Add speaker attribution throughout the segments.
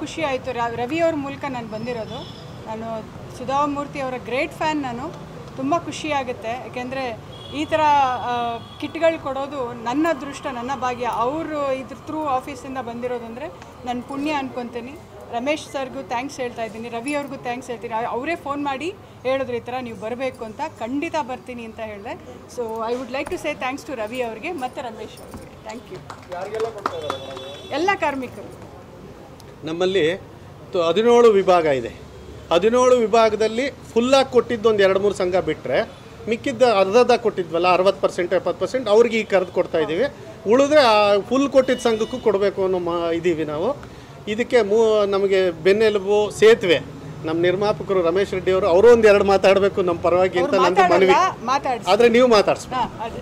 Speaker 1: ಖುಷಿ ಆಯಿತು ರವಿ ಅವ್ರ ಮೂಲಕ ನಾನು ಬಂದಿರೋದು ನಾನು ಸುಧಾಮೂರ್ತಿ ಅವರ ಗ್ರೇಟ್ ಫ್ಯಾನ್ ನಾನು ತುಂಬ ಖುಷಿ ಆಗುತ್ತೆ ಯಾಕೆಂದರೆ ಈ ಥರ ಕಿಟ್ಗಳು ಕೊಡೋದು ನನ್ನ ಅದೃಷ್ಟ ನನ್ನ ಭಾಗ್ಯ ಅವರು ಇದ್ರ ಥ್ರೂ ಆಫೀಸಿಂದ ಬಂದಿರೋದು ಅಂದರೆ ನನ್ನ ಪುಣ್ಯ ಅನ್ಕೊತೀನಿ ರಮೇಶ್ ಸರ್ಗೂ ಥ್ಯಾಂಕ್ಸ್ ಹೇಳ್ತಾ ಇದ್ದೀನಿ ರವಿ ಅವ್ರಿಗೂ ಥ್ಯಾಂಕ್ಸ್ ಹೇಳ್ತೀನಿ ಅವ್- ಅವರೇ ಫೋನ್ ಮಾಡಿ ಹೇಳಿದ್ರು ಈ ಥರ ನೀವು ಬರಬೇಕು ಅಂತ ಖಂಡಿತ ಬರ್ತೀನಿ ಅಂತ ಹೇಳಿದೆ so I would like to say thanks to Ravi ಅವ್ರಿಗೆ ಮತ್ತು ರಮೇಶ್ ಅವ್ರಿಗೆ ಥ್ಯಾಂಕ್ ಯು ಎಲ್ಲ ಕಾರ್ಮಿಕರು
Speaker 2: ನಮ್ಮಲ್ಲಿ ತು- ಹದಿನೇಳು ವಿಭಾಗ ಇದೆ ಹದಿನೇಳು ವಿಭಾಗದಲ್ಲಿ ಫುಲ್ಲಾಗಿ ಕೊಟ್ಟಿದ್ದು ಒಂದು ಎರಡು ಮೂರು ಸಂಘ ಬಿಟ್ಟರೆ ಮಿಕ್ಕಿದ್ದ ಅರ್ಧದ ಕೊಟ್ಟಿದ್ವಲ್ಲ ಅರವತ್ತು ಪರ್ಸೆಂಟ್ ಎಪ್ಪತ್ತು ಪರ್ಸೆಂಟ್ ಅವ್ರಿಗೆ ಈಗ ಕರೆದು ಕೊಡ್ತಾ ಇದ್ದೀವಿ ಉಳಿದ್ರೆ ಫುಲ್ ಕೊಟ್ಟಿದ್ದ ಸಂಘಕ್ಕೂ ಕೊಡಬೇಕು ಅನ್ನೋ ಮಾ ಇದ್ದೀವಿ ನಾವು ಇದಕ್ಕೆ ಮೂ ನಮಗೆ ಬೆನ್ನೆಲುಬು ಸೇತುವೆ ನಮ್ಮ ನಿರ್ಮಾಪಕರು ರಮೇಶ್ ರೆಡ್ಡಿ ಅವರು ಅವರು ಒಂದು ಎರಡು ಮಾತಾಡಬೇಕು ನಮ್ಮ ಪರವಾಗಿ ಅಂತ ನಂದು ಮನವಿ
Speaker 1: ಮಾತಾಡಲ್ಲ ಮಾತಾಡಿಸಿ
Speaker 2: ಆದರೆ ನೀವು ಮಾತಾಡಿಸ್ಬೇಕು
Speaker 1: ಹಾಂ ಅದೇ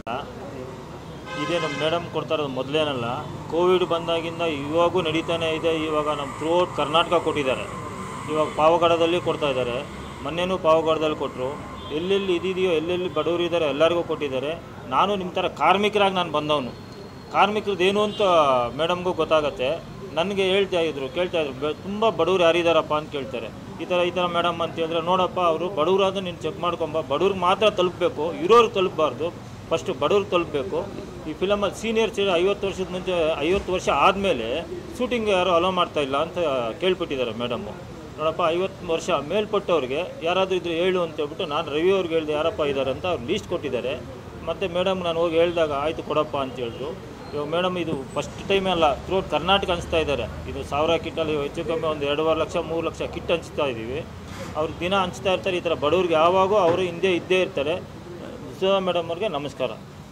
Speaker 3: ಇದೇ ನಮ್ಮ ಮೇಡಮ್ ಕೊಡ್ತಾ ಇರೋದು ಮೊದಲೇನಲ್ಲ ಕೋವಿಡ್ ಬಂದಾಗಿಂದ ಇವಾಗೂ ನಡೀತಾನೆ ಇದೆ ಇವಾಗ ನಮ್ಮ ಥ್ರೂಔಟ್ ಕರ್ನಾಟಕ ಕೊಟ್ಟಿದ್ದಾರೆ ಇವಾಗ ಪಾವಗಡದಲ್ಲಿ ಕೊಡ್ತಾ ಇದ್ದಾರೆ ಮೊನ್ನೆನೂ ಪಾವಗಡದಲ್ಲಿ ಕೊಟ್ಟರು ಎಲ್ಲೆಲ್ಲಿ ಇದಿದೆಯೋ ಎಲ್ಲೆಲ್ಲಿ ಬಡವರು ಇದ್ದಾರೆ ಎಲ್ಲರಿಗೂ ಕೊಟ್ಟಿದ್ದಾರೆ ನಾನು ನಿಮ್ಮ ಥರ ಕಾರ್ಮಿಕರಾಗಿ ನಾನು ಬಂದವನು ಕಾರ್ಮಿಕರದ್ದು ಏನು ಅಂತ ಮೇಡಮ್ಗೂ ಗೊತ್ತಾಗತ್ತೆ ನನಗೆ ಹೇಳ್ತಾ ಇದ್ರು ಕೇಳ್ತಾ ಇದ್ರು ಬೆ- ತುಂಬ ಬಡವ್ರು ಯಾರಿದ್ದಾರಪ್ಪ ಅಂತ ಕೇಳ್ತಾರೆ ಈ ಥರ ಈ ಥರ ಮೇಡಮ್ ಅಂತ ಹೇಳಿದ್ರೆ ನೋಡಪ್ಪ ಅವರು ಬಡವರಾದ್ರೆ ನೀನು ಚೆಕ್ ಮಾಡ್ಕೊಂಬ ಬಡವ್ರಿಗೆ ಮಾತ್ರ ತಲುಪಬೇಕು ಇರೋರಿಗೆ ತಲುಪಬಾರ್ದು ಫಸ್ಟು ಬಡವ್ರಿಗೆ ತಲುಪಬೇಕು ಈ ಫಿಲಮಲ್ಲಿ ಸೀನಿಯರ್ಸ್ ಐವತ್ತು ವರ್ಷದ ಮುಂಚೆ ಐವತ್ತು ವರ್ಷ ಆದಮೇಲೆ ಶೂಟಿಂಗ್ ಯಾರು ಅಲೋ ಮಾಡ್ತಾ ಇಲ್ಲ ಅಂತ ಕೇಳ್ಬಿಟ್ಟಿದ್ದಾರೆ ಮೇಡಮ್ಮು ನೋಡಪ್ಪ ಐವತ್ತು ವರ್ಷ ಮೇಲ್ಪಟ್ಟವ್ರಿಗೆ ಯಾರಾದರೂ ಇದ್ರೆ ಹೇಳು ಅಂತ ಹೇಳ್ಬಿಟ್ಟು ನಾನು ರವಿ ಅವ್ರಿಗೆ ಹೇಳಿದೆ ಯಾರಪ್ಪ ಇದ್ದಾರೆ ಅಂತ ಅವ್ರು ಲೀಸ್ಟ್ ಕೊಟ್ಟಿದ್ದಾರೆ ಮತ್ತು ಮೇಡಮ್ ನಾನು ಹೋಗಿ ಹೇಳಿದಾಗ ಆಯಿತು ಕೊಡಪ್ಪ ಅಂತ ಹೇಳಿದ್ರು ಇವಾಗ ಮೇಡಮ್ ಇದು ಫಸ್ಟ್ ಟೈಮ್ ಅಲ್ಲ ಥ್ರೂಟ್ ಕರ್ನಾಟಕ ಹಂಚ್ತಾ ಇದ್ದಾರೆ ಇದು ಸಾವಿರ ಕಿಟ್ಟಲ್ಲಿ ಹೆಚ್ಚು ಕಮ್ಮಿ ಒಂದು ಎರಡೂವರೆ ಲಕ್ಷ ಮೂರು ಲಕ್ಷ ಕಿಟ್ ಹಂಚ್ತಾ ಇದ್ದೀವಿ ಅವ್ರು ದಿನ ಹಂಚ್ತಾ ಇರ್ತಾರೆ ಈ ಥರ ಬಡವ್ರಿಗೆ ಯಾವಾಗೂ ಅವರು ಹಿಂದೆ ಇದ್ದೇ ಇರ್ತಾರೆ ಸುಧಾ ಮೇಡಮ್ ಅವ್ರಿಗೆ ನಮಸ್ಕಾರ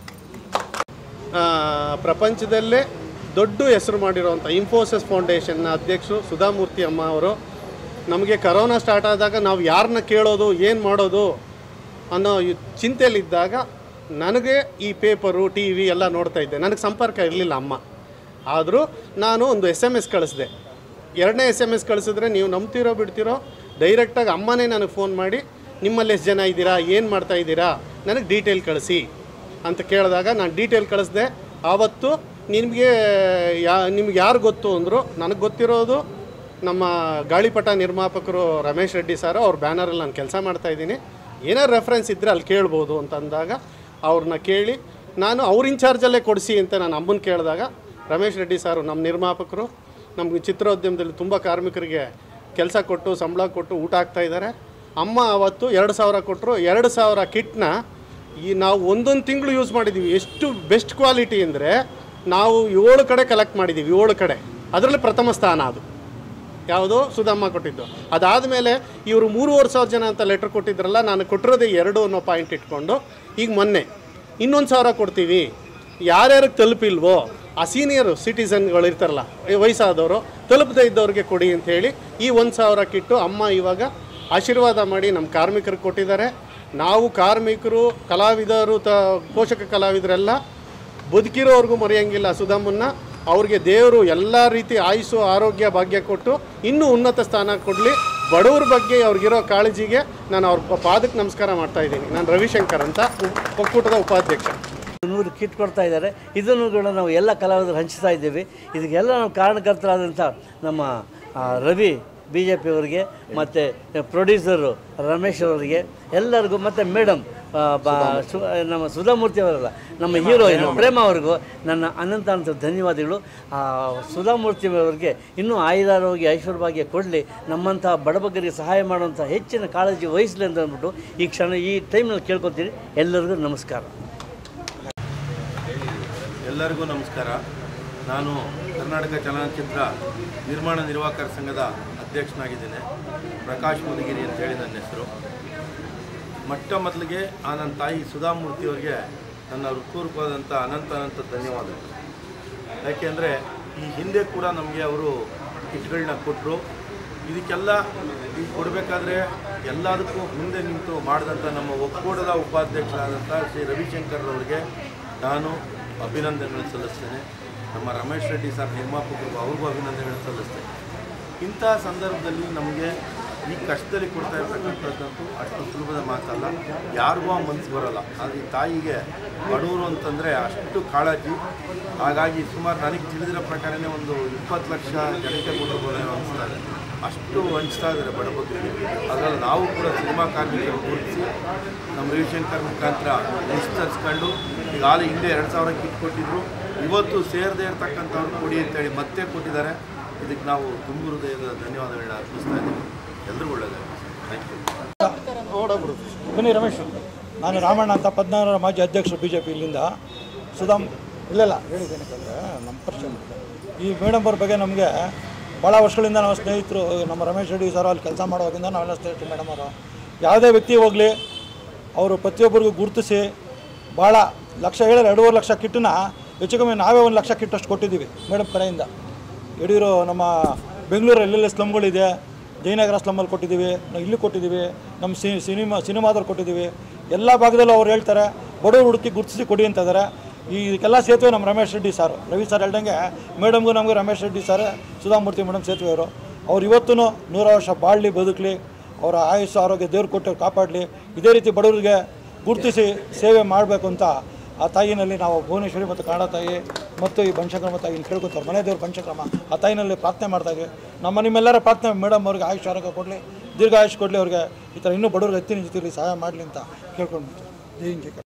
Speaker 2: ಆ, ಪ್ರಪಂಚದಲ್ಲೇ ದೊಡ್ಡ ಹೆಸರು ಮಾಡಿರೋವಂಥ ಇನ್ಫೋಸಿಸ್ ಫೌಂಡೇಶನ್ನ ಅಧ್ಯಕ್ಷರು ಸುಧಾಮೂರ್ತಿ ಅಮ್ಮ ಅವರು ನಮಗೆ ಕರೋನಾ ಸ್ಟಾರ್ಟ್ ಆದಾಗ ನಾವು ಯಾರನ್ನ ಕೇಳೋದು ಏನು ಮಾಡೋದು ಅನ್ನೋ ಈ ಚಿಂತೆಯಲ್ಲಿದ್ದಾಗ ನನಗೆ ಈ ಪೇಪರು ಟಿ ವಿ ಎಲ್ಲ ನೋಡ್ತಾ ಇದ್ದೆ ನನಗೆ ಸಂಪರ್ಕ ಇರಲಿಲ್ಲ ಅಮ್ಮ ಆದರೂ ನಾನು ಒಂದು ಎಸ್ ಎಮ್ ಎಸ್ ಕಳಿಸಿದೆ ಎರಡನೇ ಎಸ್ ಎಮ್ ಎಸ್ ಕಳಿಸಿದ್ರೆ ನೀವು ನಂಬ್ತಿರೋ ಬಿಡ್ತಿರೋ ಡೈರೆಕ್ಟಾಗಿ ಅಮ್ಮನೇ ನನಗೆ ಫೋನ್ ಮಾಡಿ ನಿಮ್ಮಲ್ಲಿ ಎಷ್ಟು ಜನ ಇದ್ದೀರಾ ಏನು ಮಾಡ್ತಾ ಇದ್ದೀರಾ ನನಗೆ ಡೀಟೇಲ್ ಕಳಿಸಿ ಅಂತ ಕೇಳಿದಾಗ ನಾನು ಡೀಟೇಲ್ ಕಳಿಸ್ದೆ ಆವತ್ತು ನಿಮಗೆ ಯಾ ನಿಮ್ಗೆ ಯಾರು ಗೊತ್ತು ಅಂದರು ನನಗೆ ಗೊತ್ತಿರೋದು ನಮ್ಮ ಗಾಳಿಪಟ ನಿರ್ಮಾಪಕರು ರಮೇಶ್ ರೆಡ್ಡಿ ಸರ್ ಅವ್ರ ಬ್ಯಾನರಲ್ಲಿ ನಾನು ಕೆಲಸ ಮಾಡ್ತಾ ಇದ್ದೀನಿ ಏನಾರು ರೆಫರೆನ್ಸ್ ಇದ್ದರೆ ಅಲ್ಲಿ ಕೇಳ್ಬೋದು ಅಂತ ಅಂದಾಗ ಅವ್ರನ್ನ ಕೇಳಿ ನಾನು ಅವ್ರ ಇನ್ಚಾರ್ಜಲ್ಲೇ ಕೊಡಿಸಿ ಅಂತ ನಾನು ಅಮ್ಮನ ಕೇಳಿದಾಗ ರಮೇಶ್ ರೆಡ್ಡಿ ಸಾರು ನಮ್ಮ ನಿರ್ಮಾಪಕರು ನಮಗೆ ಚಿತ್ರೋದ್ಯಮದಲ್ಲಿ ತುಂಬ ಕಾರ್ಮಿಕರಿಗೆ ಕೆಲಸ ಕೊಟ್ಟು ಸಂಬಳ ಕೊಟ್ಟು ಊಟ ಹಾಕ್ತಾ ಇದ್ದಾರೆ ಅಮ್ಮ ಅವತ್ತು ಎರಡು ಸಾವಿರ ಕೊಟ್ಟರು ಎರಡು ಸಾವಿರ ಕಿಟ್ನ ಈ ನಾವು ಒಂದೊಂದು ತಿಂಗಳು ಯೂಸ್ ಮಾಡಿದ್ದೀವಿ ಎಷ್ಟು ಬೆಸ್ಟ್ ಕ್ವಾಲಿಟಿ ಅಂದರೆ ನಾವು ಏಳು ಕಡೆ ಕಲೆಕ್ಟ್ ಮಾಡಿದ್ದೀವಿ ಏಳು ಕಡೆ ಅದರಲ್ಲಿ ಪ್ರಥಮ ಸ್ಥಾನ ಅದು ಯಾವುದು ಸುಧಮ್ಮ ಕೊಟ್ಟಿದ್ದು ಅದಾದಮೇಲೆ ಇವರು ಮೂರುವರೆ ಸಾವಿರ ಜನ ಅಂತ ಲೆಟ್ರ್ ಕೊಟ್ಟಿದ್ರಲ್ಲ ನಾನು ಕೊಟ್ಟಿರೋದೇ ಎರಡು ಅನ್ನೋ ಪಾಯಿಂಟ್ ಇಟ್ಕೊಂಡು ಈಗ ಮೊನ್ನೆ ಇನ್ನೊಂದು ಸಾವಿರ ಕೊಡ್ತೀವಿ ಯಾರ್ಯಾರಿಗೆ ತಲುಪಿಲ್ವೋ ಆ ಸೀನಿಯರ್ ಸಿಟಿಸನ್ಗಳು ಇರ್ತಾರಲ್ಲ ಈ ವಯಸ್ಸಾದವರು ತಲುಪದೇ ಇದ್ದವ್ರಿಗೆ ಕೊಡಿ ಅಂತ ಹೇಳಿ ಈ ಒಂದು ಸಾವಿರ ಕಿಟ್ಟು ಅಮ್ಮ ಇವಾಗ ಆಶೀರ್ವಾದ ಮಾಡಿ ನಮ್ಮ ಕಾರ್ಮಿಕರಿಗೆ ಕೊಟ್ಟಿದ್ದಾರೆ ನಾವು ಕಾರ್ಮಿಕರು ಕಲಾವಿದರು ತ ಪೋಷಕ ಕಲಾವಿದರೆಲ್ಲ ಬದುಕಿರೋರ್ಗೂ ಮರೆಯಂಗಿಲ್ಲ ಸುಧಮ್ಮನ್ನ ಅವ್ರಿಗೆ ದೇವರು ಎಲ್ಲ ರೀತಿ ಆಯುಸ್ಸು ಆರೋಗ್ಯ ಭಾಗ್ಯ ಕೊಟ್ಟು ಇನ್ನೂ ಉನ್ನತ ಸ್ಥಾನ ಕೊಡಲಿ ಬಡವ್ರ ಬಗ್ಗೆ ಅವ್ರಿಗಿರೋ ಕಾಳಜಿಗೆ ನಾನು ಅವ್ರ ಪಾದಕ್ಕೆ ನಮಸ್ಕಾರ ಮಾಡ್ತಾ ಇದ್ದೀನಿ ನಾನು ರವಿಶಂಕರ್ ಅಂತ ಉ- ಒಕ್ಕೂಟದ ಉಪಾಧ್ಯಕ್ಷ
Speaker 4: ನೂರು ಕಿಟ್ ಕೊಡ್ತಾ ಇದ್ದಾರೆ ಇದನ್ನು ಕೂಡ ನಾವು ಎಲ್ಲ ಕಲಾವಿದರು ಹಂಚ್ತಾ ಇದ್ದೀವಿ ಇದಕ್ಕೆಲ್ಲ ನಾವು ಕಾರಣಕರ್ತರಾದಂಥ ನಮ್ಮ ಆ, ರವಿ ಬಿ ಜೆ ಪಿಯವರಿಗೆ ಮತ್ತು ಪ್ರೊಡ್ಯೂಸರು ರಮೇಶ್ ಅವರಿಗೆ ಎಲ್ಲರಿಗೂ ಮತ್ತು ಮೇಡಮ್ ನಮ್ಮ ಸುಧಾಮೂರ್ತಿ ಅವರಲ್ಲ ನಮ್ಮ ಹೀರೋಯಿನ್ ಪ್ರೇಮ ಅವ್ರಿಗೂ ನನ್ನ ಅನಂತ ಅನಂತ ಧನ್ಯವಾದಗಳು ಆ, ಸುಧಾಮೂರ್ತಿ ಅವರಿಗೆ ಇನ್ನೂ ಆಯುಧಾರೋಗ್ಯ ಐಶ್ವರ್ಯಭಾಗ್ಯ ಕೊಡಲಿ ನಮ್ಮಂಥ ಬಡಬಗ್ಗರಿಗೆ ಸಹಾಯ ಮಾಡುವಂಥ ಹೆಚ್ಚಿನ ಕಾಳಜಿ ವಹಿಸಲಿ ಅಂತ ಅಂದ್ಬಿಟ್ಟು ಈ ಕ್ಷಣ ಈ ಟೈಮ್ನಲ್ಲಿ ಕೇಳ್ಕೊತೀನಿ ಎಲ್ಲರಿಗೂ ನಮಸ್ಕಾರ
Speaker 5: ಎಲ್ಲರಿಗೂ ನಮಸ್ಕಾರ ನಾನು ಕರ್ನಾಟಕ ಚಲನಚಿತ್ರ ನಿರ್ಮಾಣ ನಿರ್ವಾಹಕರ ಸಂಘದ ಅಧ್ಯಕ್ಷನಾಗಿದ್ದೇನೆ ಪ್ರಕಾಶ್ ಮುದಗಿರಿ ಅಂತೇಳಿ ನನ್ನ ಹೆಸರು ಮೊಟ್ಟ ಮೊದಲಿಗೆ ಆ ನನ್ನ ತಾಯಿ ಸುಧಾಮೂರ್ತಿಯವರಿಗೆ ನನ್ನ ಹೃತ್ಪೂರ್ವಕವಾದಂಥ ಅನಂತ ಅನಂತ ಧನ್ಯವಾದಗಳು ಯಾಕೆಂದರೆ ಈ ಹಿಂದೆ ಕೂಡ ನಮಗೆ ಅವರು ಕಿಟ್ಗಳನ್ನ ಕೊಟ್ಟರು ಇದಕ್ಕೆಲ್ಲ ಈಗ ಕೊಡಬೇಕಾದ್ರೆ ಎಲ್ಲದಕ್ಕೂ ಮುಂದೆ ನಿಂತು ಮಾಡಿದಂಥ ನಮ್ಮ ಒಕ್ಕೂಟದ ಉಪಾಧ್ಯಕ್ಷರಾದಂಥ ಶ್ರೀ ರವಿಶಂಕರ್ ಅವರಿಗೆ ನಾನು ಅಭಿನಂದನೆಗಳನ್ನು ಸಲ್ಲಿಸ್ತೇನೆ ನಮ್ಮ ರಮೇಶ್ ರೆಡ್ಡಿ ಸರ್ ನಿರ್ಮಾಪಕರಿಗೂ ಅವ್ರಿಗೂ ಅಭಿನಂದನೆಗಳನ್ನು ಸಲ್ಲಿಸ್ತೇನೆ ಇಂಥ ಸಂದರ್ಭದಲ್ಲಿ ನಮಗೆ ಈ ಕಷ್ಟದಲ್ಲಿ ಕೊಡ್ತಾ ಇರ್ತಕ್ಕಂಥದ್ದಂತೂ ಅಷ್ಟು ಸುಲಭದ ಮಾತಲ್ಲ ಯಾರಿಗೂ ಆ ಮನಸ್ಸು ಬರೋಲ್ಲ ಆದರೆ ಈ ತಾಯಿಗೆ ಬಡವರು ಅಂತಂದರೆ ಅಷ್ಟು ಕಾಳಜಿ ಹಾಗಾಗಿ ಸುಮಾರು ನನಗೆ ತಿಳಿದಿರೋ ಪ್ರಕಾರನೇ ಒಂದು ಇಪ್ಪತ್ತು ಲಕ್ಷ ಜನಕ್ಕೆ ಕೊಟ್ಟರು ಅನಿಸ್ತಾ ಇದೆ ಅಷ್ಟು ಹಂಚ್ತಾ ಇದ್ದಾರೆ ಬಡಬಗ್ಗರಿಗೆ ಅದರಲ್ಲಿ ನಾವು ಕೂಡ ಸಿನಿಮಾ ಕಾರ್ಮಿಕರು ಗುರುತಿಸಿ ನಮ್ಮ ರವಿಶಂಕರ್ ಮುಖಾಂತರ ಲಿಸ್ಟ್ ತರಿಸ್ಕೊಂಡು ಈಗಾಗಲೇ ಹಿಂದೆ ಎರಡು ಸಾವಿರ ಕಿಟ್ ಕೊಟ್ಟಿದ್ರು ಇವತ್ತು ಸೇರದೇ ಇರತಕ್ಕಂಥವ್ರು ಕೊಡಿ ಅಂತೇಳಿ ಮತ್ತೆ ಕೊಟ್ಟಿದ್ದಾರೆ ಇದಕ್ಕೆ ನಾವು ತುಂಬ ಹೃದಯದ ಧನ್ಯವಾದಗಳನ್ನ ಅರ್ಪಿಸ್ತಾ ಇದ್ದೀವಿ ಎಲ್ರಿಗೂ ಒಳ್ಳೆಯದಾಗಲಿ ಥ್ಯಾಂಕ್ ಯು
Speaker 6: ಬನ್ನಿ ರಮೇಶ್ ನಾನು ರಾಮಣ್ಣ ಅಂತ ಪದ್ನಾರರ ಮಾಜಿ ಅಧ್ಯಕ್ಷರು ಬಿ ಜೆ ಪಿ ಇಲ್ಲಿಂದ ಸುಧಾಮ್ ಇಲ್ಲೆಲ್ಲ ಹೇಳಿದ್ದೇನೆ ಯಾಕಂದರೆ ನಮ್ಮ ಪರಿಚಯ ಮಾಡಿದೆ. ಈ ಮೇಡಮ್ ಅವ್ರ ಬಗ್ಗೆ ನಮಗೆ ಭಾಳ ವರ್ಷಗಳಿಂದ ನಾವು ಸ್ನೇಹಿತರು ನಮ್ಮ ರಮೇಶ್ ರೆಡ್ಡಿ ಸರ್ ಅಲ್ಲಿ ಕೆಲಸ ಮಾಡೋವಾಗಿಂದ ನಾವೆಲ್ಲ ಸ್ನೇಹಿತರು ಮೇಡಮ್ ಅವರು ಯಾವುದೇ ವ್ಯಕ್ತಿ ಹೋಗಲಿ ಅವರು ಪ್ರತಿಯೊಬ್ಬರಿಗೂ ಗುರುತಿಸಿ ಭಾಳ ಲಕ್ಷ ಹೇಳಿದ್ರೆ ಎರಡೂವರೆ ಲಕ್ಷ ಕಿಟ್ಟನ್ನ ಹೆಚ್ಚು ಕಮ್ಮಿ ನಾವೇ ಒಂದು ಲಕ್ಷ ಕಿಟ್ಟಷ್ಟು ಕೊಟ್ಟಿದ್ದೀವಿ ಮೇಡಮ್ ಕಡೆಯಿಂದ ಯಡಿಯೂರು ನಮ್ಮ ಬೆಂಗಳೂರಲ್ಲಿ ಎಲ್ಲೆಲ್ಲಿ ಸ್ಲಮ್ಗಳಿದೆ ಜಯನಗರ ಸ್ಲಮ್ಮಲ್ಲಿ ಕೊಟ್ಟಿದ್ದೀವಿ ನಾವು ಇಲ್ಲಿ ಕೊಟ್ಟಿದ್ದೀವಿ ನಮ್ಮ ಸಿ ಸಿನಿಮಾ ಸಿನಿಮಾದವ್ರು ಕೊಟ್ಟಿದ್ದೀವಿ ಎಲ್ಲ ಭಾಗದಲ್ಲೂ ಅವ್ರು ಹೇಳ್ತಾರೆ ಬಡವರು ಹುಡುಕಿ ಗುರುತಿಸಿ ಕೊಡಿ ಅಂತ ಇದ್ದಾರೆ ಈ ಇದಕ್ಕೆಲ್ಲ ಸೇತುವೆ ನಮ್ಮ ರಮೇಶ್ ರೆಡ್ಡಿ ಸರ್ ರವಿ ಸರ್ ಹೇಳ್ದಂಗೆ ಮೇಡಮ್ಗೂ ನಮಗೂ ರಮೇಶ್ ರೆಡ್ಡಿ ಸರ್ ಸುಧಾಮೂರ್ತಿ ಮೇಡಮ್ ಸೇತುವೆಯವರು ಅವ್ರು ಇವತ್ತೂ ನೂರು ವರ್ಷ ಬಾಳಲಿ ಬದುಕಲಿ ಅವರ ಆಯುಷ್ಯ ಆರೋಗ್ಯ ದೇವ್ರು ಕೊಟ್ಟು ಕಾಪಾಡಲಿ ಇದೇ ರೀತಿ ಬಡವರಿಗೆ ಗುರುತಿಸಿ ಸೇವೆ ಮಾಡಬೇಕು ಅಂತ ಆ ತಾಯಿನಲ್ಲಿ ನಾವು ಭುವನೇಶ್ವರಿ ಮತ್ತು ಕನ್ನಡ ತಾಯಿ ಮತ್ತು ಈ ಪಂಚಕ್ರಮ ತಾಯಿನ ಕೇಳ್ಕೊತಾರೆ ಮನೆ ದೇವ್ರ ಪಂಚಕ್ರಮ ಆ ತಾಯಿನಲ್ಲಿ ಪ್ರಾರ್ಥನೆ ಮಾಡ್ತಾ ಇದ್ವಿ ನಮ್ಮ ನಿಮ್ಮೆಲ್ಲರ ಪ್ರಾರ್ಥನೆ ಮೇಡಮ್ ಅವ್ರಿಗೆ ಆಯುಷ್ಯ ಆರೋಗ್ಯ ಕೊಡಲಿ ದೀರ್ಘ ಆಯುಷ್ ಕೊಡಲಿ ಅವ್ರಿಗೆ ಈ ಥರ ಇನ್ನೂ ಬಡವ್ರಿಗೆ ಎತ್ತಿನ ಜೊತೆಲಿ ಸಹಾಯ ಮಾಡಲಿ ಅಂತ ಕೇಳ್ಕೊಂಡು ಜೈ ಹಿಂದ್ ಜೈ ಕರ್ನಾಟಕ.